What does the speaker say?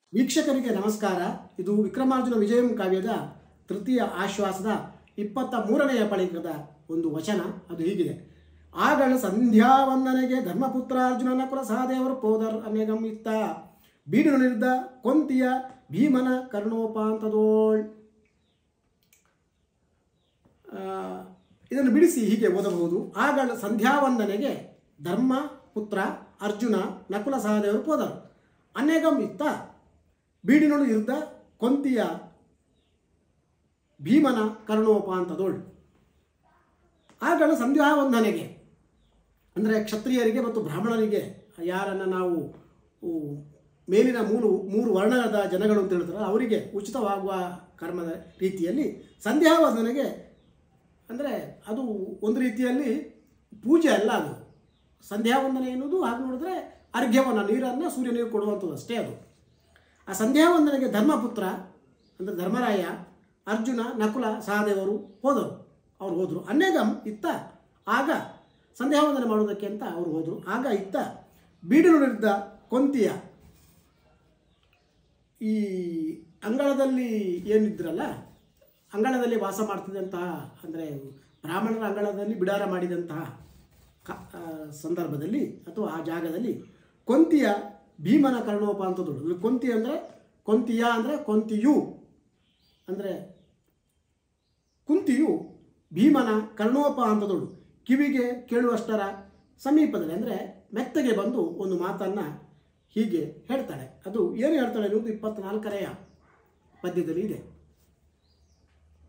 ವೀಕ್ಷಕರಿಗೆ ನಮಸ್ಕಾರ ಇದು ವಿಕ್ರಮಾರ್ಜುನ ವಿಜಯಂ ಕಾವ್ಯದ ತೃತೀಯ ಆಶ್ವಾಸದ ಇಪ್ಪತ್ತ ಮೂರನೆಯ ಪಳಿಕದ ಒಂದು ವಚನ ಅದು ಹೀಗಿದೆ ಆಗಳ ಸಂಧ್ಯಾ ವಂದನೆಗೆ ಧರ್ಮಪುತ್ರ ಅರ್ಜುನನ ಕುಲ ಸಹದೇವರು ಪೋದರ್ ಅನೇಗಂ ಇತ್ತ ಬೀಡಿನ ನಿರ್ದ ಕೊಂತಿಯ ಭೀಮನ ಕರ್ಣೋಪಾಂತದೋಳ್ ಆ, ಇದನ್ನು ಬಿಡಿಸಿ ಹೀಗೆ ಓದಬಹುದು ಆಗಳ ಸಂಧ್ಯಾವಂದನೆಗೆ ಧರ್ಮ ಪುತ್ರ ಅರ್ಜುನ ನಕುಲ ಸಹದೇವರು ಹೋದರು ಅನೇಗಂ ಇತ್ತ ಬೀಡಿನಳು ಇರ್ದ ಕೊಂತಿಯ ಭೀಮನ ಕರ್ಣೋಪಾಂತದೋಳ್ ಆಗಳ ಸಂಧ್ಯಾವಂದನೆಗೆ ಅಂದರೆ ಕ್ಷತ್ರಿಯರಿಗೆ ಮತ್ತು ಬ್ರಾಹ್ಮಣರಿಗೆ ಯಾರನ್ನು ನಾವು ಊ, ಮೇಲಿನ ಮೂರು ಮೂರು ವರ್ಣದ ಜನಗಳು ಅಂತ ಹೇಳ್ತಾರೆ ಅವರಿಗೆ ಉಚಿತವಾಗುವ ಕರ್ಮದ ರೀತಿಯಲ್ಲಿ ಸಂಧ್ಯಾವಂದನೆಗೆ ಅಂದರೆ ಅದು ಒಂದು ರೀತಿಯಲ್ಲಿ ಪೂಜೆ ಅಲ್ಲ ಅದು ಸಂಧ್ಯಾವಂದನೆ ಎನ್ನುವುದು ಹಾಗೆ ನೋಡಿದ್ರೆ ಅರ್ಘ್ಯವನ್ನು ನೀರನ್ನು ಸೂರ್ಯನಿಗೆ ಕೊಡುವಂಥದ್ದು ಅಷ್ಟೇ ಅದು ಆ ಸಂಧ್ಯಾವಂದನೆಗೆ ಧರ್ಮಪುತ್ರ ಅಂದರೆ ಧರ್ಮರಾಯ ಅರ್ಜುನ ನಕುಲ ಸಹದೇವರು ಹೋದರು ಅವ್ರು ಹೋದರು ಅನೇಗಂ ಇತ್ತ ಆಗ ಸಂಧ್ಯಾವಂದನೆ ಮಾಡುವುದಕ್ಕೆ ಅಂತ ಅವರು ಹೋದರು ಆಗ ಇತ್ತ ಬೀಡಿನುಳಿದ್ದ ಕೊಂತಿಯ ಈ ಅಂಗಳದಲ್ಲಿ ಏನಿದ್ರಲ್ಲ ಅಂಗಳದಲ್ಲಿ ವಾಸ ಮಾಡ್ತಿದ್ದಂತಹ ಅಂದರೆ ಬ್ರಾಹ್ಮಣರ ಅಂಗಳದಲ್ಲಿ ಬಿಡಾರ ಮಾಡಿದಂತಹ ಕ ಆ, ಸಂದರ್ಭದಲ್ಲಿ ಅಥವಾ ಆ ಜಾಗದಲ್ಲಿ ಕೊಂತಿಯ ಭೀಮನ ಕರ್ಣೋಪಾಂತದಳು ಇಲ್ಲಿ ಕೊಂತಿ ಅಂದರೆ ಕೊಂತಿಯ ಅಂದರೆ ಕೊಂತಿಯು ಅಂದರೆ ಕುಂತಿಯು ಭೀಮನ ಕರ್ಣೋಪಾಂತದಳು ಕಿವಿಗೆ ಕೇಳುವಷ್ಟರ ಸಮೀಪದಲ್ಲಿ ಅಂದರೆ ಮೆತ್ತಗೆ ಬಂದು ಒಂದು ಮಾತನ್ನು ಹೀಗೆ ಹೇಳ್ತಾಳೆ ಅದು ಏನು ಹೇಳ್ತಾಳೆ ಅನ್ನೋದು ಇಪ್ಪತ್ನಾಲ್ಕನೆಯ ಪದ್ಯದಲ್ಲಿ ಇದೆ